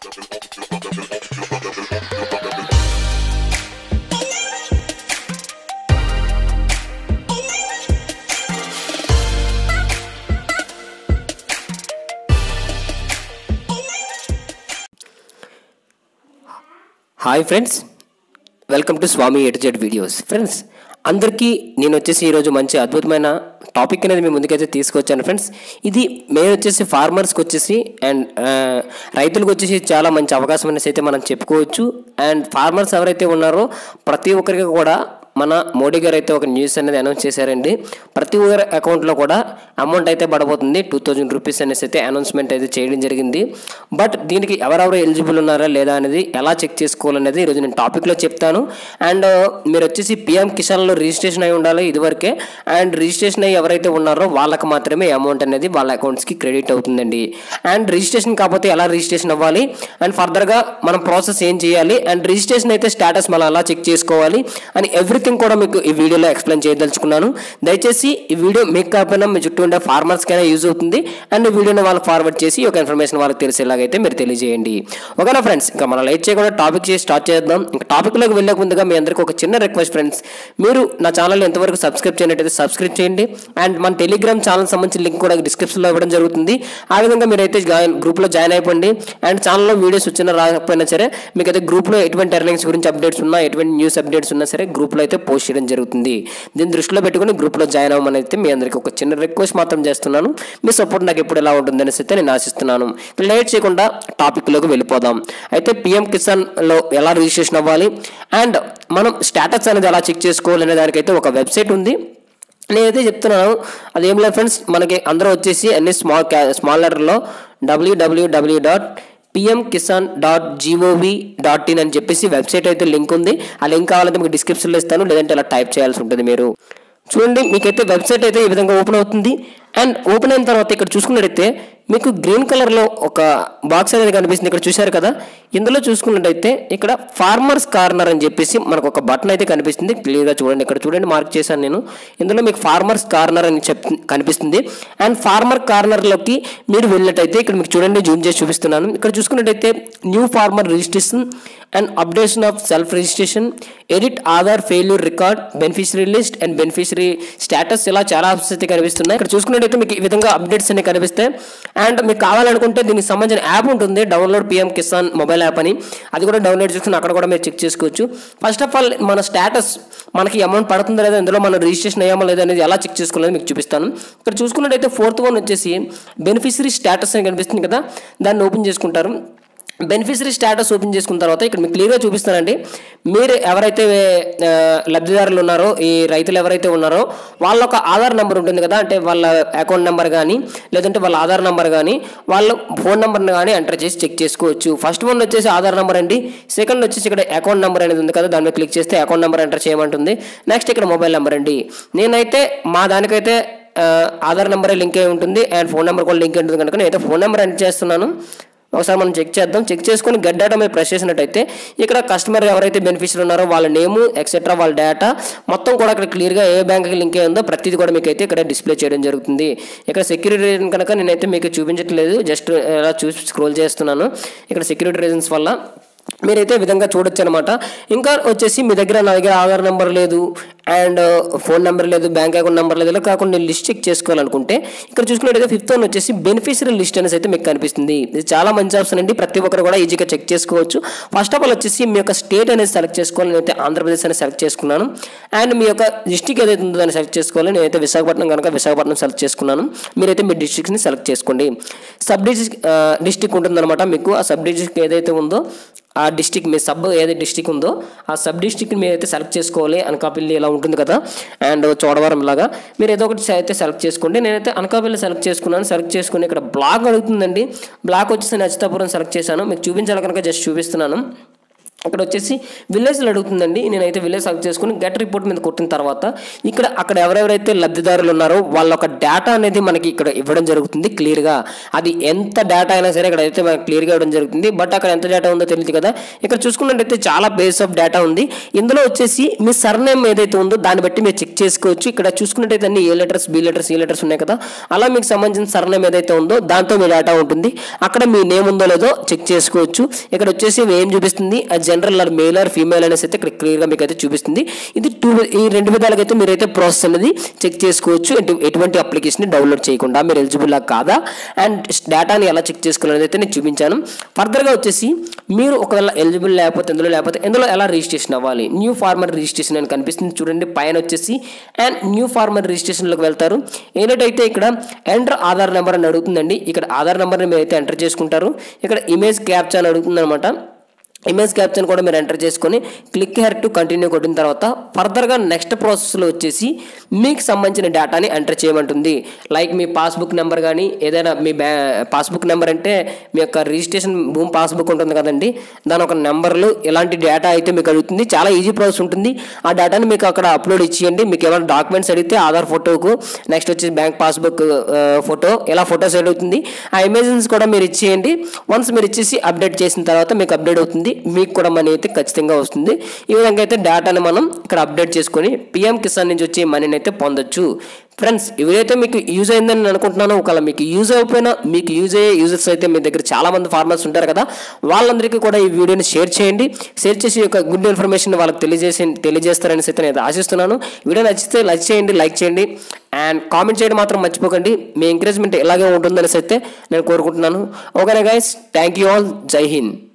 hi friends welcome to Swamy A to Z videos friends అందరికీ నేను వచ్చేసి ఈరోజు మంచి అద్భుతమైన టాపిక్ అనేది మీ ముందుకైతే తీసుకొచ్చాను ఫ్రెండ్స్ ఇది మేము వచ్చేసి ఫార్మర్స్కి వచ్చేసి అండ్ రైతులకు వచ్చేసి చాలా మంచి అవకాశం అనేసి అయితే మనం చెప్పుకోవచ్చు అండ్ ఫార్మర్స్ ఎవరైతే ఉన్నారో ప్రతి ఒక్కరికి కూడా మన మోడీ గారు అయితే ఒక న్యూస్ అనేది అనౌన్స్ చేశారండి ప్రతి ఒక్కరి అకౌంట్లో కూడా అమౌంట్ అయితే పడబోతుంది టూ థౌజండ్ రూపీస్ అనేసి అయితే అనౌన్స్మెంట్ అయితే చేయడం జరిగింది బట్ దీనికి ఎవరెవరు ఎలిజిబుల్ ఉన్నారా లేదా అనేది ఎలా చెక్ చేసుకోవాలనేది ఈరోజు నేను టాపిక్లో చెప్తాను అండ్ మీరు వచ్చేసి పిఎం కిసాన్లో రిజిస్ట్రేషన్ అయి ఉండాలి ఇదివరకే అండ్ రిజిస్ట్రేషన్ అయ్యి ఎవరైతే ఉన్నారో వాళ్ళకి మాత్రమే అమౌంట్ అనేది వాళ్ళ అకౌంట్స్కి క్రెడిట్ అవుతుందండి అండ్ రిజిస్ట్రేషన్ కాకపోతే ఎలా రిజిస్ట్రేషన్ అవ్వాలి అండ్ ఫర్దర్గా మనం ప్రాసెస్ ఏం చేయాలి అండ్ రిజిస్ట్రేషన్ అయితే స్టేటస్ మనం ఎలా చెక్ చేసుకోవాలి అని ఎవ్రీథింగ్ కూడా మీకు ఈ వీడియోలో ఎక్స్ప్లెయిన్ చేయదలుచుకున్నాను దయచేసి ఈ వీడియో మీకు కాకపోయినా మీ చుట్టూ ఉండే ఫార్మర్స్కైనా యూజ్ అవుతుంది అండ్ ఈ వీడియోని వాళ్ళకి ఫార్వర్డ్ చేసి ఒక ఇన్ఫర్మేషన్ వాళ్ళకి తెలిసేలాగైతే మీరు తెలియజేయండి ఓకేనా ఫ్రెండ్స్ ఇంకా మనం లైట్ చేయకుండా టాపిక్ చేసి స్టార్ట్ చేద్దాం ఇంకా టాపిక్లోకి వెళ్ళే ముందుగా మీ అందరికీ ఒక చిన్న రిక్వెస్ట్ ఫ్రెండ్స్ మీరు నా ఛానల్ ఎంతవరకు సబ్స్క్రైబ్ చేయనట్టయితే సబ్స్క్రైబ్ చేయండి అండ్ మన టెలిగ్రామ్ ఛానల్ సంబంధించిన లింక్ కూడా డిస్క్రిప్షన్లో ఇవ్వడం జరుగుతుంది ఆ విధంగా మీరైతే జాయిన్ గ్రూప్లో జాయిన్ అయిపోండి అండ్ ఛానల్లో వీడియోస్ వచ్చినా రాకపోయినా సరే మీకైతే గ్రూప్లో ఎటువంటి ఎర్నింగ్స్ గురించి అప్డేట్స్ ఉన్నా ఎటువంటి న్యూస్ అప్డేట్స్ ఉన్నా సరే గ్రూప్లో అయితే పోస్ట్ చేయడం జరుగుతుంది దీన్ని దృష్టిలో పెట్టుకుని గ్రూప్లో జాయిన్ అవ్వమని అయితే మీ అందరికీ ఒక చిన్న రిక్వెస్ట్ మాత్రం చేస్తున్నాను మీ సపోర్ట్ నాకు ఎప్పుడు ఎలా ఉంటుందనేసి అయితే నేను ఆశిస్తున్నాను లేట్ చేయకుండా టాపిక్లోకి వెళ్ళిపోదాం అయితే పిఎం కిసాన్లో ఎలా రిజిస్ట్రేషన్ అవ్వాలి అండ్ మనం స్టేటస్ అనేది ఎలా చెక్ చేసుకోవాలి అనే దానికైతే ఒక వెబ్సైట్ ఉంది నేనైతే చెప్తున్నాను అదేం లేదు ఫ్రెండ్స్ మనకి అందరూ వచ్చేసి అన్ని స్మాల్ క్యా స్మాల్ లెటర్లో W W W dot PM Kisan dot G O V dot in అని చెప్పేసి వెబ్సైట్ అయితే లింక్ ఉంది ఆ లింక్ కావాలంటే మీకు డిస్క్రిప్షన్లో ఇస్తాను లేదంటే అలా టైప్ చేయాల్సి ఉంటుంది మీరు చూడండి మీకైతే వెబ్సైట్ అయితే ఈ విధంగా ఓపెన్ అవుతుంది అండ్ ఓపెన్ అయిన తర్వాత ఇక్కడ చూసుకున్నట్టయితే మీకు గ్రీన్ కలర్లో ఒక బాక్స్ అనేది కనిపిస్తుంది ఇక్కడ చూశారు కదా ఇందులో చూసుకున్నట్టయితే ఇక్కడ ఫార్మర్స్ కార్నర్ అని చెప్పేసి మనకు ఒక బటన్ అయితే కనిపిస్తుంది క్లియర్గా చూడండి ఇక్కడ చూడండి మార్క్ చేశాను నేను ఇందులో మీకు ఫార్మర్స్ కార్నర్ అని చెప్ కనిపిస్తుంది అండ్ ఫార్మర్ కార్నర్లోకి మీరు వెళ్ళినట్టయితే ఇక్కడ మీకు చూడండి జూమ్ చేసి చూపిస్తున్నాను ఇక్కడ చూసుకున్నట్టయితే new farmer registration and updation of self registration edit Aadhaar failure record beneficiary list and beneficiary status ఇలా చాలా ఆప్షన్స్ అయితే కనిపిస్తున్నాయి ఇక్కడ చూసుకున్నట్టయితే మీకు ఈ విధంగా అప్డేట్స్ అనేవి కనిపిస్తాయి అండ్ మీకు కావాలనుకుంటే దీనికి సంబంధించిన యాప్ ఉంటుంది download PM Kisan mobile app అని అది కూడా డౌన్లోడ్ చేసుకుని అక్కడ కూడా మీరు చెక్ చేసుకోవచ్చు ఫస్ట్ ఆఫ్ ఆల్ మన స్టేటస్ మనకి అమౌంట్ పడుతుందా లేదా ఇందులో మనం రిజిస్ట్రేషన్ అయ్యామా లేదా అనేది ఎలా చెక్ చేసుకోవాలని మీకు చూపిస్తాను ఇక్కడ చూసుకున్నట్టయితే ఫోర్త్ వన్ వచ్చేసి బెనిఫిషరీ స్టేటస్ అని కనిపిస్తుంది కదా దాన్ని ఓపెన్ చేసుకుంటారు బెనిఫిషరీ స్టేటస్ ఓపెన్ చేసుకున్న తర్వాత ఇక్కడ మీకు క్లియర్గా చూపిస్తానండి మీరు ఎవరైతే ఆ, లబ్ధిదారులు ఉన్నారో ఈ రైతులు ఎవరైతే ఉన్నారో వాళ్ళ ఒక ఆధార్ నెంబర్ ఉంటుంది కదా అంటే వాళ్ళ అకౌంట్ నెంబర్ కానీ లేదంటే వాళ్ళ ఆధార్ నెంబర్ కానీ వాళ్ళ ఫోన్ నెంబర్ని కానీ ఎంటర్ చేసి చెక్ చేసుకోవచ్చు ఫస్ట్ వన్ వచ్చేసి ఆధార్ నెంబర్ అండి సెకండ్ వచ్చేసి ఇక్కడ అకౌంట్ నెంబర్ అనేది ఉంది కదా దాని మీద క్లిక్ చేస్తే అకౌంట్ నెంబర్ ఎంటర్ చేయమంటుంది నెక్స్ట్ ఇక్కడ మొబైల్ నెంబర్ అండి నేనైతే మా దానికైతే ఆ, ఆధార్ నెంబరే లింక్ అయి ఉంటుంది అండ్ ఫోన్ నెంబర్ కూడా లింక్ అయి ఉంటుంది కనుక నేనైతే ఫోన్ నెంబర్ ఎంటర్ చేస్తున్నాను ఒకసారి మనం చెక్ చేద్దాం చెక్ చేసుకొని గెట్ డేటా మీద ప్రెస్ చేసినట్టయితే ఇక్కడ కస్టమర్ ఎవరైతే బెనిఫిషియర్ ఉన్నారో వాళ్ళ నేము ఎక్సెట్రా వాళ్ళ డేటా మొత్తం కూడా ఇక్కడ క్లియర్గా ఏ బ్యాంక్కి లింక్ అయి ఉందో ప్రతిదీ కూడా మీకు అయితే ఇక్కడ డిస్ప్లే చేయడం జరుగుతుంది ఇక్కడ సెక్యూరిటీ రీజన్ కనుక నేనైతే మీకు చూపించట్లేదు జస్ట్ ఇలా చూసి స్క్రోల్ చేస్తున్నాను ఇక్కడ సెక్యూరిటీ రీజన్స్ వల్ల మీరైతే ఈ విధంగా చూడొచ్చు అనమాట ఇంకా వచ్చేసి మీ దగ్గర నా దగ్గర ఆధార్ నెంబర్ లేదు అండ్ ఫోన్ నెంబర్ లేదు బ్యాంక్ అకౌంట్ నెంబర్ లేదు ఇలా కాకుండా నేను లిస్ట్ చెక్ చేసుకోవాలనుకుంటే ఇక్కడ చూసుకున్నట్టయితే ఫిఫ్త్ వన్ వచ్చేసి బెనిఫిషియరీ లిస్ట్ అనేసి అయితే మీకు కనిపిస్తుంది ఇది చాలా మంచి ఆప్షన్ అండి ప్రతి ఒక్కరు కూడా ఈజీగా చెక్ చేసుకోవచ్చు ఫస్ట్ ఆఫ్ ఆల్ వచ్చేసి మీ యొక్క స్టేట్ అనేది సెలెక్ట్ చేసుకోవాలి నేనైతే ఆంధ్రప్రదేశ్ అనేది సెలెక్ట్ చేసుకున్నాను అండ్ మీ యొక్క డిస్టిక్ ఏదైతే ఉందో దాన్ని సెలెక్ట్ చేసుకోవాలి నేనైతే విశాఖపట్నం కనుక విశాఖపట్నం సెలెక్ట్ చేసుకున్నాను మీరైతే మీ డిస్ట్రిక్ట్ని సెలెక్ట్ చేసుకోండి సబ్ డిస్టిక్ డిస్టిక్ ఉంటుందన్నమాట మీకు ఆ సబ్ డిస్టిక్ ఏదైతే ఉందో ఆ డిస్టిక్ మీ సబ్ ఏదైతే డిస్టిక్ ఉందో ఆ సబ్ డిస్టిక్ మీరు అయితే సెలెక్ట్ చేసుకోవాలి అనకాపల్లి ఇలా ఉంటుంది కదా అండ్ చోడవరం లాగా మీరు ఏదో ఒకటి అయితే సెలెక్ట్ చేసుకోండి నేనైతే అనకాపల్లి సెలెక్ట్ చేసుకున్నాను సెలెక్ట్ చేసుకుని ఇక్కడ బ్లాక్ అడుగుతుందండి బ్లాక్ వచ్చేసి నచ్చితాపురం సెలెక్ట్ చేశాను మీకు చూపించాలి కనుక జస్ట్ చూపిస్తున్నాను ఇక్కడ వచ్చేసి విలేజ్లో అడుగుతుందండి నేనైతే విలేజ్ సెలెక్ట్ చేసుకుని గెట్ రిపోర్ట్ మీద కొట్టిన తర్వాత ఇక్కడ అక్కడ ఎవరెవరైతే లబ్ధిదారులు ఉన్నారో వాళ్ళ ఒక డేటా అనేది మనకి ఇక్కడ ఇవ్వడం జరుగుతుంది క్లియర్గా అది ఎంత డేటా అయినా సరే ఇక్కడ అయితే మనకి క్లియర్గా ఇవ్వడం జరుగుతుంది బట్ అక్కడ ఎంత డేటా ఉందో తెలియదు కదా ఇక్కడ చూసుకున్నట్టయితే చాలా బేస్ ఆఫ్ డేటా ఉంది ఇందులో వచ్చేసి మీ సర్నేమ్ ఏదైతే ఉందో దాన్ని బట్టి మీరు చెక్ చేసుకోవచ్చు ఇక్కడ చూసుకున్నట్టయితే అన్ని A letters B letters E letters ఉన్నాయి కదా అలా మీకు సంబంధించిన సర్నేమ్ ఏదైతే ఉందో దాంతో మీ డేటా ఉంటుంది అక్కడ మీ నేమ్ ఉందో లేదో చెక్ చేసుకోవచ్చు ఇక్కడ వచ్చేసి ఏం చూపిస్తుంది ఆ general or male or female అనేసి అయితే ఇక్కడ క్లియర్గా మీకు అయితే చూపిస్తుంది ఇది టూ ఈ రెండు విధాలుగా అయితే మీరైతే ప్రాసెస్ అనేది చెక్ చేసుకోవచ్చు ఎటు- ఎటువంటి అప్లికేషన్ డౌన్లోడ్ చేయకుండా మీరు ఎలిజిబుల్ కాదా అండ్ డేటాని ఎలా చెక్ చేసుకోవాలనేది అయితే నేను చూపించాను ఫర్దర్గా వచ్చేసి మీరు ఒకవేళ ఎలిజిబుల్ లేకపోతే ఎందులో లేకపోతే ఎందులో ఎలా రిజిస్ట్రేషన్ అవ్వాలి న్యూ ఫార్మర్ రిజిస్ట్రేషన్ అని కనిపిస్తుంది చూడండి పైన వచ్చేసి అండ్ న్యూ ఫార్మర్ రిజిస్ట్రేషన్లోకి వెళ్తారు ఏంటంటే ఇక్కడ ఎంటర్ ఆధార్ నెంబర్ అని అడుగుతుందండి ఇక్కడ ఆధార్ నెంబర్ని మీరు అయితే ఎంటర్ చేసుకుంటారు ఇక్కడ ఇమేజ్ క్యాప్చా అని అడుగుతుంది అనమాట ఇమేజ్ క్యాప్చర్ కూడా మీరు ఎంటర్ చేసుకొని క్లిక్ హెర్ టు కంటిన్యూ కొట్టిన తర్వాత ఫర్దర్గా నెక్స్ట్ ప్రాసెస్లో వచ్చేసి మీకు సంబంధించిన డేటాని ఎంటర్ చేయమంటుంది లైక్ మీ పాస్బుక్ నెంబర్ కానీ ఏదైనా మీ బ్యా పాస్బుక్ నెంబర్ అంటే మీ యొక్క రిజిస్ట్రేషన్ భూమి పాస్బుక్ ఉంటుంది కదండి దాని ఒక నెంబర్లు ఇలాంటి డేటా అయితే మీకు అడుగుతుంది చాలా ఈజీ ప్రాసెస్ ఉంటుంది ఆ డేటాని మీకు అక్కడ అప్లోడ్ ఇచ్చేయండి మీకు ఏమైనా డాక్యుమెంట్స్ అడిగితే ఆధార్ ఫోటోకు నెక్స్ట్ వచ్చేసి బ్యాంక్ పాస్బుక్ ఫోటో ఇలా ఫొటోస్ అడుగుతుంది ఆ ఇమేజెస్ కూడా మీరు ఇచ్చేయండి వన్స్ మీరు ఇచ్చేసి అప్డేట్ చేసిన తర్వాత మీకు అప్డేట్ అవుతుంది మీకు కూడా మనీ అయితే ఖచ్చితంగా వస్తుంది ఈ విధంగా అయితే డేటాని మనం ఇక్కడ అప్డేట్ చేసుకొని పిఎం కిసాన్ నుంచి వచ్చే మనీని అయితే పొందొచ్చు ఫ్రెండ్స్ ఇవైతే మీకు యూజ్ అయిందని నేను అనుకుంటున్నాను ఒకవేళ మీకు యూజ్ అయిపోయినా మీకు యూజ్ అయ్యే యూజర్స్ అయితే మీ దగ్గర చాలా మంది ఫార్మర్స్ ఉంటారు కదా వాళ్ళందరికీ కూడా ఈ వీడియోని షేర్ చేయండి షేర్ చేసి ఒక గుడ్ ఇన్ఫర్మేషన్ వాళ్ళకి తెలియజేసి తెలియజేస్తారని అయితే నేను ఆశిస్తున్నాను వీడియో నచ్చితే లైక్ చేయండి లైక్ చేయండి అండ్ కామెంట్ చేయడం మాత్రం మర్చిపోకండి మీ ఎంకరేజ్మెంట్ ఇలాగే ఉంటుందనేసి అయితే నేను కోరుకుంటున్నాను ఓకేనా గైస్ థ్యాంక్ యూ ఆల్ జై హింద్